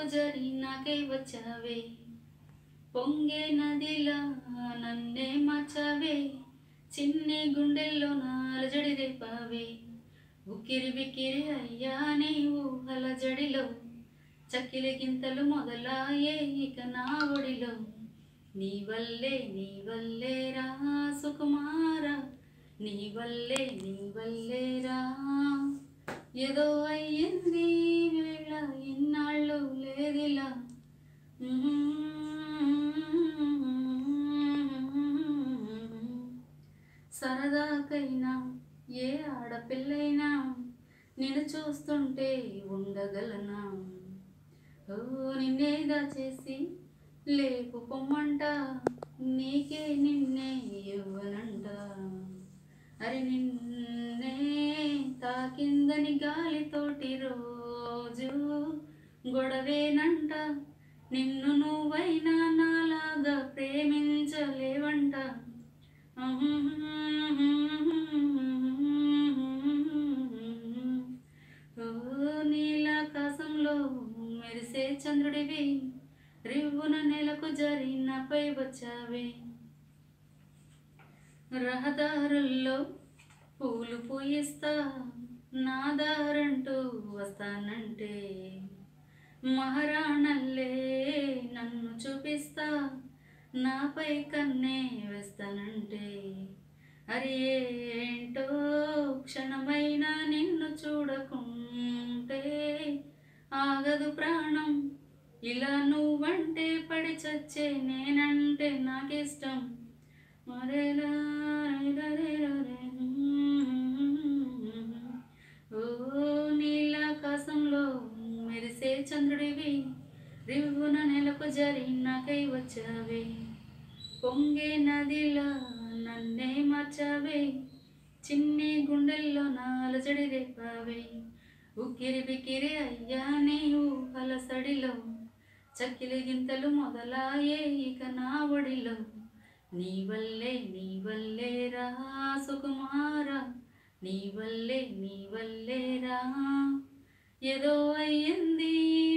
నెలకు జరి నాకై వచ్చావే పొంగే నదిలా నన్నే మార్చావే చిన్ని గుండెల్లో నాలజడి రేపావే ఉక్కిరి బిక్కిరి అయ్యా నీవు అలజడిలో చక్కిలి గింతలు మొదలాయే ఇక నా ఒడిలో నీ వల్లే నీ వల్లే రా సుకుమార నీ వల్లే నీ వల్లే రా ఏదో అయ్యింది ఈ వేళ ఇన్నాళ్ళు లేదిలా సరదాకైనా ఏ ఆడపిల్లైనా నిన్ను చూస్తుంటే ఉండగలనా ఓ నిన్నేగా చేసి లేపు పొమ్మంట నీకే నిన్నే ఇవ్వనంట అరి నిన్నే తాకిందని గాలితోటి రోజు గొడవేనంట నిన్ను నువ్వైనా నాలాగా ప్రేమించలేవంట ఓ నీలాకాశంలో మెరిసే చంద్రుడివి రివ్వున నెలకు జరిగినపై వచ్చావే రహదారుల్లో పూలు పూయిస్తా నా దారంటూ వస్తానంటే మహారాణల్లే నన్ను చూపిస్తా నాపై కన్నే వేస్తానంటే అరే ఏంటో క్షణమైనా నిన్ను చూడకుంటే ఆగదు ప్రాణం ఇలా నువ్వంటే పడి చచ్చే నేనంటే నాకిష్టం మరేలా రేలరేలరే. ఓ నీలాకాశంలో మెరిసే చంద్రుడివి రివ్వున నెలకు జరి నాకై వచ్చావే పొంగే నదిలా నన్నే మార్చావే చిన్ని గుండెల్లో నాలజడి రేపావే ఉక్కిరి బిక్కిరి అయ్యా నీవు అలసడిలో చక్కిలి గింతలు మొదలాయే ఇక నా ఒడిలో నీ వల్లే నీ వల్లే రా సుకుమార నీ వల్లే నీ వల్లే రా ఏదో అయ్యింది ఈ